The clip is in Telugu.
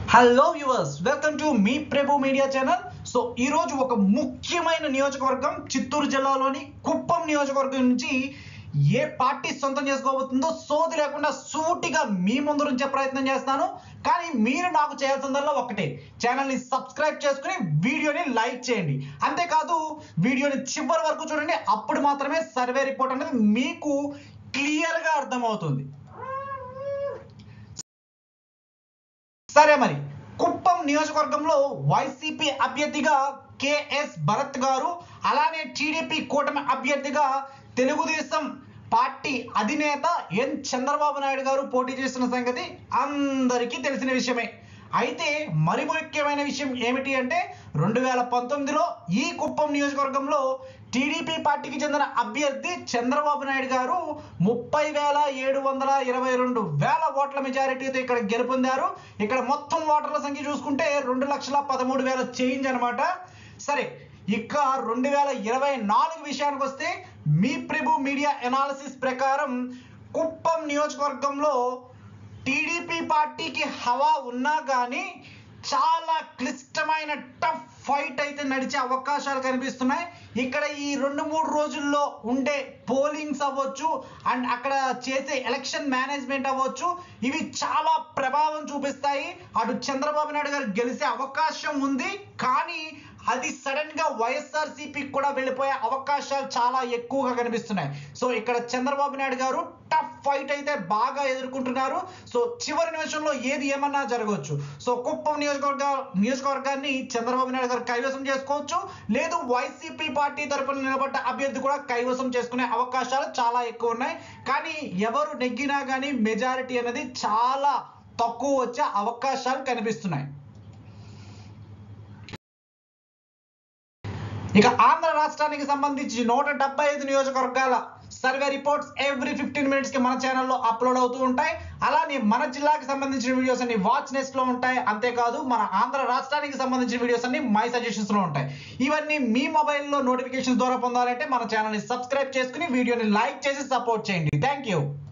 హలో వ్యూవర్స్ వెల్కమ్ టు మీ ప్రభు మీడియా ఛానల్ సో ఈ రోజు ఒక ముఖ్యమైన నియోజకవర్గం చిత్తూరు జిల్లాలోని కుప్పం నియోజకవర్గం నుంచి ఏ పార్టీ సొంతం చేసుకోబోతుందో సోది లేకుండా సూటిగా మీ ముందు నుంచే ప్రయత్నం చేస్తాను కానీ మీరు నాకు చేయాల్సిందల్లా ఒకటే ఛానల్ని సబ్స్క్రైబ్ చేసుకుని వీడియోని లైక్ చేయండి అంతేకాదు వీడియోని చివరి వరకు చూడండి అప్పుడు మాత్రమే సర్వే రిపోర్ట్ అనేది మీకు క్లియర్గా అర్థమవుతుంది సరే మరి కుప్పం నియోజకవర్గంలో వైసీపీ అభ్యర్థిగా కేఎస్ భరత్ గారు అలానే టీడీపీ కూటమి అభ్యర్థిగా తెలుగుదేశం పార్టీ అధినేత ఎన్ చంద్రబాబు నాయుడు గారు పోటీ చేస్తున్న సంగతి అందరికీ తెలిసిన విషయమే అయితే మరి ముఖ్యమైన విషయం ఏమిటి అంటే రెండు వేల పంతొమ్మిదిలో ఈ కుప్పం నియోజకవర్గంలో టీడీపీ పార్టీకి చెందిన అభ్యర్థి చంద్రబాబు నాయుడు గారు ముప్పై వేల ఏడు వందల ఇరవై రెండు వేల ఓట్ల మెజారిటీతో ఇక్కడ గెలుపొందారు ఇక్కడ మొత్తం ఓటర్ల సంఖ్య చూసుకుంటే రెండు లక్షల పదమూడు వేల చేంజ్ అనమాట సరే ఇక రెండు వేల ఇరవై నాలుగు విషయానికి వస్తే మీ ప్రభు మీడియా ఎనాలిసిస్ ప్రకారం కుప్పం నియోజకవర్గంలో టీడీపీ పార్టీకి హవా ఉన్నా కానీ చాలా క్లిష్టమైన టఫ్ ఫైట్ అయితే నడిచే అవకాశాలు కనిపిస్తున్నాయి ఇక్కడ ఈ రెండు మూడు రోజుల్లో ఉండే పోలింగ్స్ అవ్వచ్చు అండ్ అక్కడ చేసే ఎలక్షన్ మేనేజ్మెంట్ అవ్వచ్చు ఇవి చాలా ప్రభావం చూపిస్తాయి అటు చంద్రబాబు నాయుడు గారు గెలిచే అవకాశం ఉంది కానీ అది సడన్ గా వైఎస్ఆర్ కూడా వెళ్ళిపోయే అవకాశాలు చాలా ఎక్కువగా కనిపిస్తున్నాయి సో ఇక్కడ చంద్రబాబు నాయుడు గారు టఫ్ ఫైట్ అయితే బాగా ఎదుర్కొంటున్నారు సో చివరి నిమిషంలో ఏది ఏమన్నా జరగవచ్చు సో కుప్పం నియోజకవర్గ నియోజకవర్గాన్ని చంద్రబాబు నాయుడు గారు కైవసం చేసుకోవచ్చు లేదు వైసీపీ పార్టీ తరపున నిలబడ్డ అభ్యర్థి కూడా కైవసం చేసుకునే అవకాశాలు చాలా ఎక్కువ ఉన్నాయి కానీ ఎవరు నెగ్గినా కానీ మెజారిటీ అనేది చాలా తక్కువ వచ్చే అవకాశాలు కనిపిస్తున్నాయి ఇక ఆంధ్ర రాష్ట్రానికి సంబంధించి నూట డెబ్బై ఐదు నియోజకవర్గాల survey reports every fifteen minutes కి మన ఛానల్లో అప్లోడ్ అవుతూ ఉంటాయి అలానే మన జిల్లాకి సంబంధించిన వీడియోస్ అన్ని వాచ్ నెస్ట్ లో ఉంటాయి అంతేకాదు మన ఆంధ్ర రాష్ట్రానికి సంబంధించిన వీడియోస్ అన్ని మై సజెషన్స్ లో ఉంటాయి ఇవన్నీ మీ మొబైల్లో నోటిఫికేషన్ ద్వారా పొందాలంటే మన ఛానల్ని సబ్స్క్రైబ్ చేసుకుని వీడియోని లైక్ చేసి సపోర్ట్ చేయండి థ్యాంక్ యూ